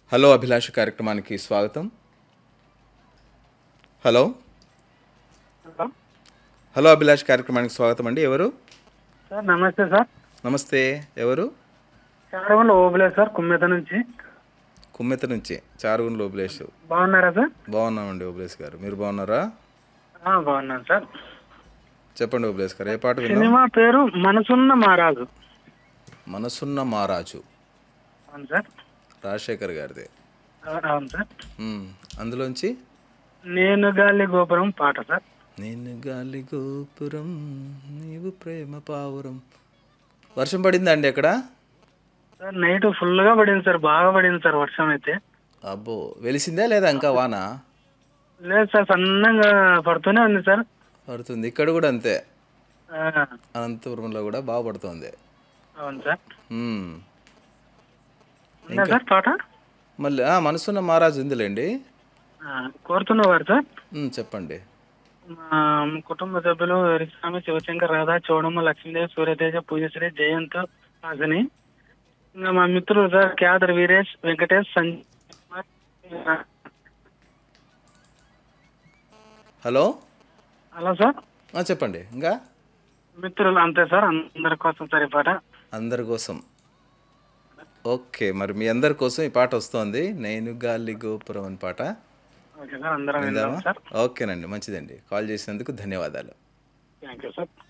Hello అభిలాష కార్యక్రమానికి స్వాగతం hello hello hello Abhilash కార్యక్రమానికి స్వాగతం అండి ఎవరు సార్ నమస్తే సార్ నమస్తే ఎవరు చారవల్ల ఓబులే సార్ కుమ్మెత నుంచి కుమ్మెత నుంచి చారుగుండ్ల ఓబులేష్ బాగున్నారా సార్ బాగున్నామండి ఓబులేష్ గారు మీరు బాగున్నారా ఆ, బాగున్నాను సార్ చెప్పండి ఓబులేష్ గారు ఏ పాట విన్నాం సినిమా పేరు మనసున్న మహారాజు మనసున్న మారాజు అవును సార్ రాజశేఖర్ గారిది ఆ, అవును సార్ మ్మ్. అందులోంచి నేను గాలి గోపురం పాట సార్ నేను గాలి గోపురం నీవు ప్రేమ పావురం వర్షం పడిందా అండి అక్కడ సార్ నైట్ ఫుల్గా పడింది సార్ బాగా పడింది సార్ వర్షం అయితే అబ్బో వెలిసిందా లేదా ఇంకా వాన లేదు సార్ సన్నంగా పడుతూనే ఉంది సార్ పడుతుంది ఇక్కడ కూడా అంతే ఆ, అనంతపురంలో కూడా బాగా పడుతుంది అవును సార్ మ్మ్. ఉందా సార్ పాట మళ్ళీ ఆ, మనసున్న మహారాజు ఉందిలేండి ఆ, కోరుతున్నవారు సార్ మ్మ్, చెప్పండి మా కుటుంబ సభ్యులు ఎరిస్వామి శివశంకర్ రాధా చౌడమ్మ లక్ష్మీదేవి సూర్యతేజ పూజశ్రీ జయంత్ హాసిని ఇంకా మా మిత్రులు sir Khader Veeresh Venkatesh Sanjay Kumar. Hello hello sir ఆ, చెప్పండి ఇంకా మిత్రులు అంతే సార్ అందరి కోసం సార్ ఈ పాట అందరి కోసం ఓకే మరి మీ అందరి కోసం ఈ పాట వస్తోంది నేను గాలి గోపురం అని పాట ఓకే సార్ అందరం విందాం సార్ ఓకేనండి మంచిదండి కాల్ చేసినందుకు ధన్యవాదాలు థ్యాంక్ యూ సార్